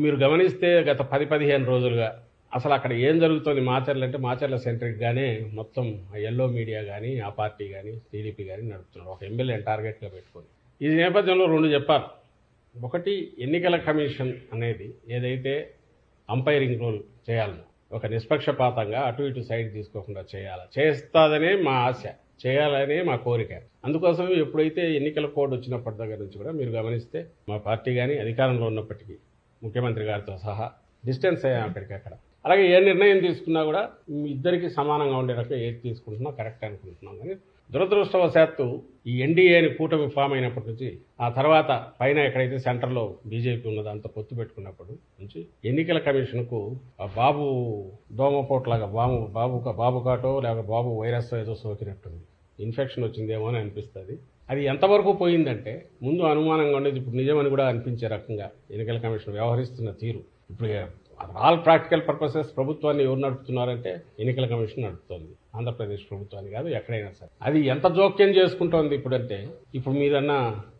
మీరు గమనిస్తే గత పది పదిహేను రోజులుగా అసలు అక్కడ ఏం జరుగుతుంది మాచర్లు అంటే మాచర్ల సెంట్రిక్గానే మొత్తం ఎల్లో మీడియా కానీ ఆ పార్టీ కానీ టీడీపీ కానీ నడుపుతున్నారు ఒక ఎమ్మెల్యేని టార్గెట్గా పెట్టుకొని ఈ నేపథ్యంలో రెండు చెప్పారు ఒకటి ఎన్నికల కమిషన్ అనేది ఏదైతే అంపైరింగ్ రోల్ చేయాలనో ఒక నిష్పక్షపాతంగా అటు ఇటు సైడ్ తీసుకోకుండా చేయాలి చేస్తాదనే మా ఆశ చేయాలనే మా కోరిక అందుకోసం ఎప్పుడైతే ఎన్నికల కోడ్ వచ్చినప్పటి దగ్గర నుంచి కూడా మీరు గమనిస్తే మా పార్టీ కానీ అధికారంలో ఉన్నప్పటికీ ముఖ్యమంత్రి గారితో సహా డిస్టెన్స్ అయ్యాం అక్కడికక్కడ అలాగే ఏ నిర్ణయం తీసుకున్నా కూడా మీ ఇద్దరికి సమానంగా ఉండే రకంగా ఏది తీసుకుంటున్నా కరెక్ట్ అనుకుంటున్నాం కానీ దురదృష్టవశాత్తు ఈ ఎన్డీఏని కూటమి ఫామ్ అయినప్పటి నుంచి ఆ తర్వాత పైన ఎక్కడైతే సెంటర్లో బీజేపీ ఉన్నదో అంత పొత్తు పెట్టుకున్నప్పుడు నుంచి ఎన్నికల కమిషన్కు ఆ బాబు దోమపోట్లాగా బాబు బాబు బాబు కాటో లేక బాబు వైరస్ ఏదో సోకినట్టుంది ఇన్ఫెక్షన్ వచ్చిందేమో అని అనిపిస్తుంది అది ఎంతవరకు పోయిందంటే ముందు అనుమానంగా ఉండేది ఇప్పుడు నిజమని కూడా అనిపించే రకంగా ఎన్నికల కమిషన్ వ్యవహరిస్తున్న తీరు ఇప్పుడు ఆల్ ప్రాక్టికల్ పర్పసెస్ ప్రభుత్వాన్ని ఎవరు నడుపుతున్నారంటే ఎన్నికల కమిషన్ నడుపుతోంది ఆంధ్రప్రదేశ్ ప్రభుత్వాన్ని కాదు ఎక్కడైనా సరే అది ఎంత జోక్యం చేసుకుంటోంది ఇప్పుడంటే ఇప్పుడు మీరన్న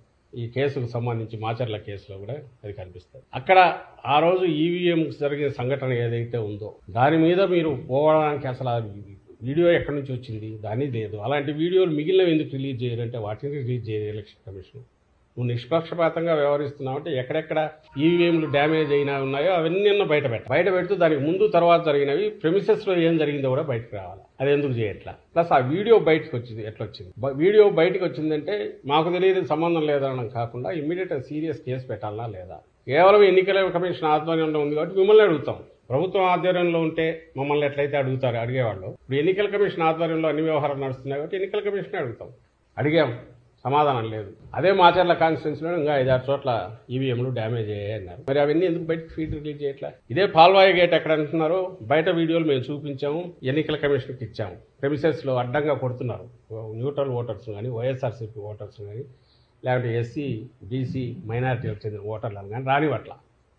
ఈ కేసుకు సంబంధించి మాచర్ల కేసులో కూడా అది కనిపిస్తుంది అక్కడ ఆ రోజు ఈవీఎం జరిగిన సంఘటన ఏదైతే ఉందో దాని మీద మీరు పోవడానికి అసలు ఆ వీడియో ఎక్కడి నుంచి వచ్చింది దాని లేదు అలాంటి వీడియోలు మిగిలినవి ఎందుకు రిలీజ్ చేయాలంటే వాటిని రిలీజ్ చేయాలి ఎలక్షన్ కమిషన్ నువ్వు నిష్పక్షపాతంగా వ్యవహరిస్తున్నావు అంటే ఎక్కడెక్కడ ఈవీఎంలు డ్యామేజ్ అయినా ఉన్నాయో అవన్నీ బయట పెట్ట బయట పెడుతూ దానికి ముందు తర్వాత జరిగినవి ప్రెమిసెస్లో ఏం జరిగిందో కూడా బయటకు రావాలి అది ఎందుకు చేయట్లా ప్లస్ ఆ వీడియో బయటకు వచ్చింది ఎట్లా వచ్చింది బ- వీడియో బయటకు వచ్చిందంటే మాకు తెలియదు సంబంధం లేదనడం కాకుండా ఇమ్మీడియట్ సీరియస్ కేసు పెట్టాలా లేదా కేవలం ఎన్నికల కమిషన్ ఆధ్వర్యంలో ఉంది కాబట్టి మిమ్మల్ని అడుగుతాం ప్రభుత్వం ఆధ్వర్యంలో ఉంటే మమ్మల్ని ఎట్లయితే అడుగుతారు అడిగేవాళ్ళు ఇప్పుడు ఎన్నికల కమిషన్ ఆధ్వర్యంలో అన్ని వ్యవహారాలు నడుస్తున్నాయి కాబట్టి ఎన్నికల కమిషన్ అడుగుతాం అడిగాం సమాధానం లేదు అదే మాచర్ల కాన్స్టిట్యున్సీలో ఇంకా ఐదారు చోట్ల ఈవీఎంలు డ్యామేజ్ అయ్యాయి అన్నారు మరి అవన్నీ ఎందుకు బయట ఫీడ్ రిలీజ్ చేయట్లా ఇదే పాల్వాయి గేట్ ఎక్కడ అంటున్నారో బయట వీడియోలు మేము చూపించాము ఎన్నికల కమిషన్కి ఇచ్చాము ప్రెమిసెస్లో అడ్డంగా కొడుతున్నారు న్యూట్రల్ ఓటర్స్ కానీ వైఎస్ఆర్సీపీ ఓటర్స్ కానీ లేకపోతే ఎస్సీ బీసీ మైనారిటీలకు చెందిన ఓటర్లను కానీ రానివట్ల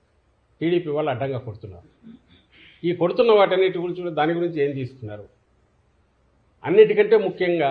టీడీపీ వాళ్ళు అడ్డంగా కొడుతున్నారు ఈ కొడుతున్న వాటన్నిటి గురించి కూడా దాని గురించి ఏం తీసుకున్నారు అన్నిటికంటే ముఖ్యంగా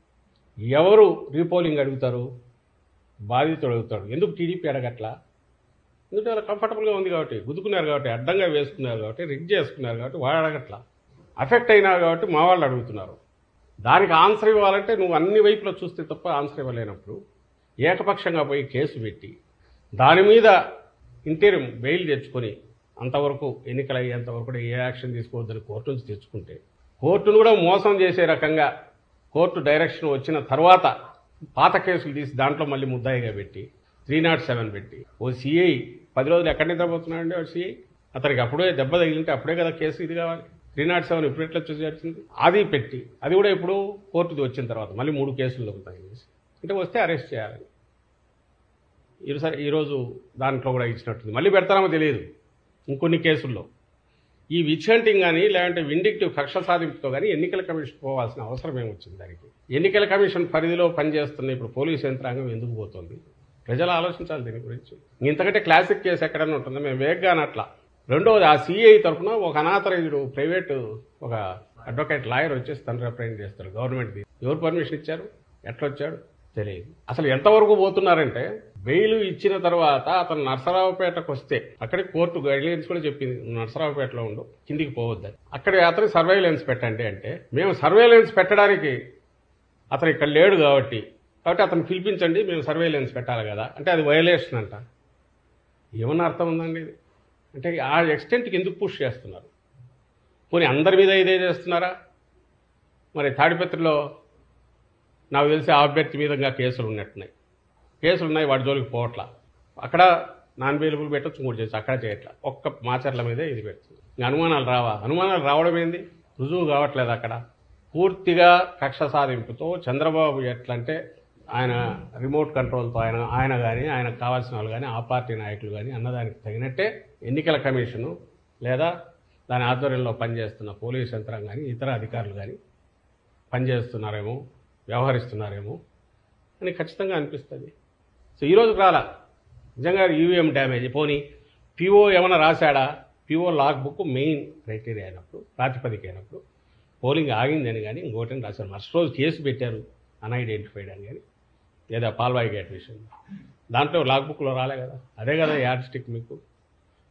ఎవరు రీపోలింగ్ అడుగుతారు బాధితుడు అడుగుతాడు ఎందుకు టీడీపీ అడగట్లా ఎందుకంటే వాళ్ళు కంఫర్టబుల్గా ఉంది కాబట్టి గుద్దుకున్నారు కాబట్టి అడ్డంగా వేసుకున్నారు కాబట్టి రిగ్ చేసుకున్నారు కాబట్టి వాడు అడగట్లా అఫెక్ట్ అయినారు కాబట్టి మా వాళ్ళు అడుగుతున్నారు దానికి ఆన్సర్ ఇవ్వాలంటే నువ్వు అన్ని వైపులో చూస్తే తప్ప ఆన్సర్ ఇవ్వలేనప్పుడు ఏకపక్షంగా పోయి కేసు పెట్టి దాని మీద ఇంటీరియం బెయిల్ తెచ్చుకొని అంతవరకు ఎన్నికలు అయ్యేంతవరకు కూడా ఏ యాక్షన్ తీసుకోవద్దని కోర్టు నుంచి తెచ్చుకుంటే కోర్టును కూడా మోసం చేసే రకంగా కోర్టు డైరెక్షన్ వచ్చిన తర్వాత పాత కేసులు తీసి దాంట్లో మళ్ళీ ముద్దాయిగా పెట్టి త్రీ నాట్ సెవెన్ పెట్టి ఓ సిఐ పది రోజులు ఎక్కడ నిద్రపోతున్నాడండి వాడు సిఐ అతనికి అప్పుడే దెబ్బ తగిలింటే అప్పుడే కదా కేసు ఇది కావాలి త్రీ నాట్ సెవెన్ ఇప్పుడు ఎట్లా చూసి వచ్చింది అది పెట్టి అది కూడా ఇప్పుడు కోర్టుది వచ్చిన తర్వాత మళ్ళీ మూడు కేసులు దొరుకుతాయి అంటే వస్తే అరెస్ట్ చేయాలని ఈరోజు ఈరోజు దాంట్లో కూడా ఇచ్చినట్టుంది మళ్ళీ పెడతారో తెలియదు ఇంకొన్ని కేసుల్లో ఈ విచ్ హంటింగ్ కానీ లేదంటే విండిక్టివ్ కక్ష సాధింపుతో కానీ ఎన్నికల కమిషన్ పోవాల్సిన అవసరం ఏమొచ్చింది దానికి ఎన్నికల కమిషన్ పరిధిలో పనిచేస్తున్న ఇప్పుడు పోలీసు యంత్రాంగం ఎందుకు పోతుంది ప్రజలు ఆలోచించాలి దీని గురించి ఇంతకంటే క్లాసిక్ కేసు ఎక్కడైనా ఉంటుందో మేము వేగ్గా అనట్లా రెండవది ఆ సిఐ తరఫున ఒక అనాథరైజుడు ప్రైవేటు ఒక అడ్వకేట్ లాయర్ వచ్చేసి తను రిప్రజెంట్ చేస్తారు గవర్నమెంట్ది ఎవరు పర్మిషన్ ఇచ్చారు ఎట్లా వచ్చాడు తెలియదు అసలు ఎంతవరకు పోతున్నారంటే బెయిల్ ఇచ్చిన తర్వాత అతను నర్సరావుపేటకు వస్తే అక్కడికి కోర్టు గైడ్లైన్స్ కూడా చెప్పింది నువ్వు నర్సరావుపేటలో ఉండు కిందికి పోవద్దని అక్కడ అతనికి సర్వేలెన్స్ పెట్టండి అంటే మేము సర్వేలెన్స్ పెట్టడానికి అతను ఇక్కడ లేడు కాబట్టి కాబట్టి అతను పిలిపించండి మేము సర్వేలెన్స్ పెట్టాలి కదా అంటే అది వయలేషన్ అంట ఏమన్నా అర్థం ఉందండి ఇది అంటే ఆ ఎక్స్టెంట్కి ఎందుకు పుష్ చేస్తున్నారు పోనీ అందరి మీద ఇదే చేస్తున్నారా మరి తాడిపత్రిలో నాకు తెలిసి ఆ అభ్యర్థి మీద ఇంకా కేసులు ఉన్నట్టున్నాయి కేసులు ఉన్నాయి వాడి జోలికి పోవట్లా అక్కడ నాన్ అవైలబుల్ పెట్టచ్చు మూడు చేసి అక్కడ చేయట్లా ఒక్క మాచర్ల మీదే ఇది పెడుతుంది ఇంకా అనుమానాలు రావా అనుమానాలు రావడం ఏంది రుజువు కావట్లేదు అక్కడ పూర్తిగా కక్ష సాధింపుతో చంద్రబాబు ఎట్లంటే ఆయన రిమోట్ కంట్రోల్తో ఆయన ఆయన కానీ ఆయనకు కావాల్సిన వాళ్ళు కానీ ఆ పార్టీ నాయకులు కానీ అన్నదానికి తగినట్టే ఎన్నికల కమిషను లేదా దాని ఆధ్వర్యంలో పనిచేస్తున్న పోలీస్ యంత్రాంగం కానీ ఇతర అధికారులు కానీ పనిచేస్తున్నారేమో వ్యవహరిస్తున్నారేమో అని ఖచ్చితంగా అనిపిస్తుంది సో ఈరోజు రాలా నిజంగా ఈవీఎం డ్యామేజ్ పోనీ పిఓ ఏమైనా రాశాడా PO log book main criteria అయినప్పుడు ప్రాతిపదిక అయినప్పుడు పోలింగ్ ఆగిందని కానీ ఇంకోటని రాశారు మస్ట్ రోజు కేసు పెట్టారు అన్ఐడెంటిఫైడ్ అని కానీ లేదా పాల్వాయి గేట్ విషయం దాంట్లో లాగ్ బుక్లో రాలే కదా అదే కదా యాడ్ స్టిక్ మీకు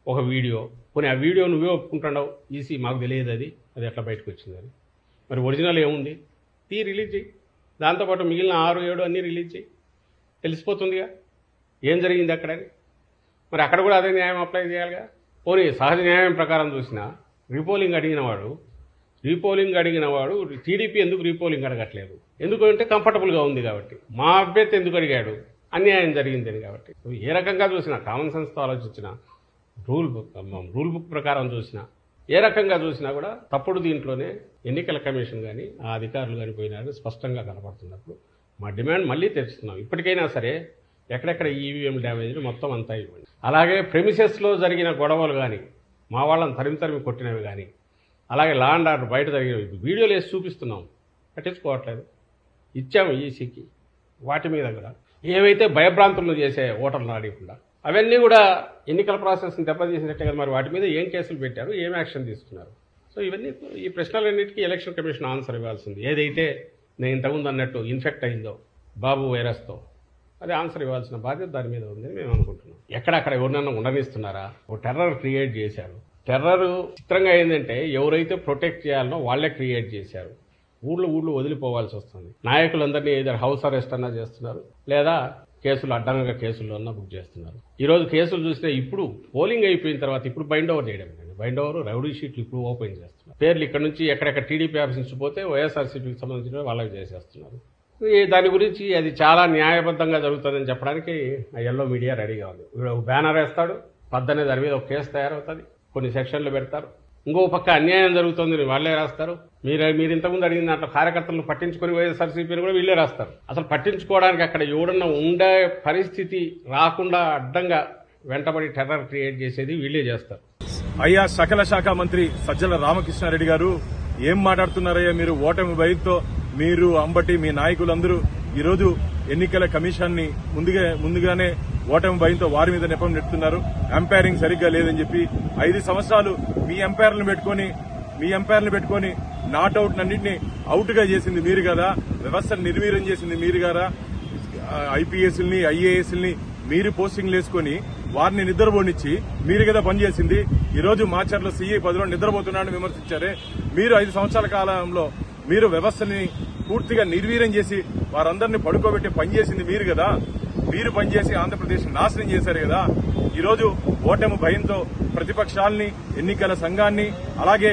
ఒక వీడియో పోనీ ఆ వీడియో నువ్వే ఒప్పుకుంటున్నావు ఈసీ మాకు తెలియదు అది అది ఎట్లా బయటకు వచ్చిందని మరి ఒరిజినల్ ఏముంది తీ రిలీజ్ చేయి దాంతోపాటు మిగిలిన ఆరు ఏడు అన్నీ రిలీజ్ చేయి తెలిసిపోతుందిగా ఏం జరిగింది అక్కడని మరి అక్కడ కూడా అదే న్యాయం అప్లై చేయాలిగా పోనీ సహజ న్యాయం ప్రకారం చూసినా రీపోలింగ్ అడిగిన వాడు రీపోలింగ్ అడిగిన వాడు టీడీపీ ఎందుకు రీపోలింగ్ అడగట్లేదు ఎందుకంటే కంఫర్టబుల్గా ఉంది కాబట్టి మా అభ్యర్థి ఎందుకు అడిగాడు అన్యాయం జరిగిందని కాబట్టి నువ్వు ఏ రకంగా చూసినా కామన్ సెన్స్తో ఆలోచించినా రూల్ బుక్ రూల్ బుక్ ప్రకారం చూసినా ఏ రకంగా చూసినా కూడా తప్పుడు దీంట్లోనే ఎన్నికల కమిషన్ కానీ ఆ అధికారులు కానీ పోయినారు స్పష్టంగా కనపడుతున్నప్పుడు మా డిమాండ్ మళ్ళీ తెచ్చుతున్నాం ఇప్పటికైనా సరే ఎక్కడెక్కడ ఈవీఎం డ్యామేజ్లు మొత్తం అంతా ఇవ్వండి అలాగే ప్రెమిసెస్లో జరిగిన గొడవలు కానీ మా వాళ్ళని తరిమి తరిమి కొట్టినవి కానీ అలాగే లా అండ్ ఆర్డర్ బయట జరిగినవి వీడియోలు వేసి చూపిస్తున్నాం పట్టించుకోవట్లేదు ఇచ్చాము ఈసీకి వాటి మీద కూడా ఏవైతే భయభ్రాంతులు చేసే ఓటర్లు ఆడకుండా అవన్నీ కూడా ఎన్నికల ప్రాసెస్ని దెబ్బతీసినట్టే కదా మరి వాటి మీద ఏం కేసులు పెట్టారు ఏం యాక్షన్ తీసుకున్నారు సో ఇవన్నీ ఈ ప్రశ్నలన్నిటికీ ఎలక్షన్ కమిషన్ ఆన్సర్ ఇవ్వాల్సింది ఏదైతే నేను ఇంతకుముందు అన్నట్టు ఇన్ఫెక్ట్ అయిందో బాబు వైరస్తో అది ఆన్సర్ ఇవ్వాల్సిన బాధ్యత దాని మీద ఉందని మేము అనుకుంటున్నాం ఎక్కడక్కడ ఎవరినన్నా ఉండనిస్తున్నారా ఒక టెర్రర్ క్రియేట్ చేశారు టెర్రర్ చిత్రంగా ఏంటంటే ఎవరైతే ప్రొటెక్ట్ చేయాలనో వాళ్ళే క్రియేట్ చేశారు ఊళ్ళో ఊళ్ళో వదిలిపోవాల్సి వస్తుంది నాయకులందరినీ ఏదో హౌస్ అరెస్ట్ అన్నా చేస్తున్నారు లేదా కేసులు అడ్డంగా కేసుల్లో అన్నా బుక్ చేస్తున్నారు ఈ రోజు కేసులు చూస్తే ఇప్పుడు పోలింగ్ అయిపోయిన తర్వాత ఇప్పుడు బైండ్ ఓవర్ చేయడం బైండ్ ఓవర్ రౌడీ షీట్లు ఇప్పుడు ఓపెన్ చేస్తున్నారు పేర్లు ఇక్కడ నుంచి ఎక్కడెక్కడ టీడీపీ ఆఫీస్ నుంచి పోతే వైఎస్ఆర్సీపీకి సంబంధించిన వాళ్ళకి చేసేస్తున్నారు ఈ దాని గురించి అది చాలా న్యాయబద్ధంగా జరుగుతుందని చెప్పడానికి ఆ ఎల్లో మీడియా రెడీగా ఉంది వీడు ఒక బ్యానర్ వేస్తాడు పద్దనే దాని మీద ఒక కేసు తయారవుతుంది కొన్ని సెక్షన్లు పెడతారు ఇంకో పక్క అన్యాయం జరుగుతుంది వాళ్ళే రాస్తారు మీరు మీరు ఇంతకుముందు అడిగిన దాంట్లో కార్యకర్తలను పట్టించుకొని వైఎస్ఆర్సీపీని కూడా వీళ్ళే రాస్తారు అసలు పట్టించుకోవడానికి అక్కడ ఎవడన్నా ఉండే పరిస్థితి రాకుండా అడ్డంగా వెంటబడి టెర్రర్ క్రియేట్ చేసేది వీళ్ళే చేస్తారు అయ్యా సకల శాఖ మంత్రి సజ్జల రామకృష్ణారెడ్డి గారు ఏం మాట్లాడుతున్నారయ్యా మీరు ఓటమి భయంతో మీరు అంబటి మీ నాయకులందరూ ఈరోజు ఎన్నికల కమిషన్ ని ముందుగా ముందుగానే ఓటమి భయంతో వారి మీద నెపం నెట్టుతున్నారు అంపైరింగ్ సరిగ్గా లేదని చెప్పి ఐదు సంవత్సరాలు మీ అంపైర్లను పెట్టుకొని మీ అంపైర్లను పెట్టుకొని నాట్అవుట్ అన్నింటినీ అవుట్ గా చేసింది మీరు కదా వ్యవస్థను నిర్వీర్యం చేసింది మీరు కదా ఐపీఎస్ని ఐఏఎస్ని మీరు పోస్టింగ్లు వేసుకొని వారిని నిద్రపోనిచ్చి మీరు కదా పనిచేసింది ఈ రోజు మాచర్ల సీఏ పదిలో నిద్రపోతున్నాడని విమర్శించారే మీరు ఐదు సంవత్సరాల కాలంలో మీరు వ్యవస్థని పూర్తిగా నిర్వీర్యం చేసి వారందరినీ పడుకోబెట్టి పనిచేసింది మీరు కదా మీరు పనిచేసి ఆంధ్రప్రదేశ్ నాశనం చేశారు కదా ఈ రోజు ఓటమి భయంతో ప్రతిపక్షాల్ని ఎన్నికల సంఘాన్ని అలాగే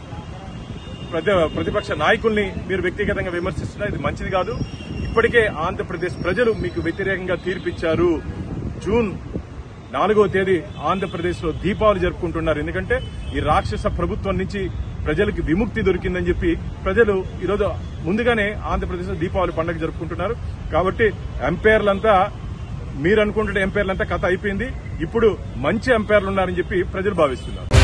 ప్రతి ప్రతిపక్ష నాయకుల్ని మీరు వ్యక్తిగతంగా విమర్శిస్తున్నారు ఇది మంచిది కాదు ఇప్పటికే ఆంధ్రప్రదేశ్ ప్రజలు మీకు వ్యతిరేకంగా తీర్పిచ్చారు జూన్ నాలుగో తేదీ ఆంధ్రప్రదేశ్ లో దీపావళి జరుపుకుంటున్నారు ఎందుకంటే ఈ రాక్షస ప్రభుత్వం నుంచి ప్రజలకు విముక్తి దొరికిందని చెప్పి ప్రజలు ఈరోజు ముందుగానే ఆంధ్రప్రదేశ్ లో దీపావళి పండుగ జరుపుకుంటున్నారు కాబట్టి ఎంపైర్లంతా మీరు అనుకుంటున్న ఎంపైర్లంతా కథ అయిపోయింది ఇప్పుడు మంచి ఎంపైర్లు ఉన్నారని చెప్పి ప్రజలు భావిస్తున్నారు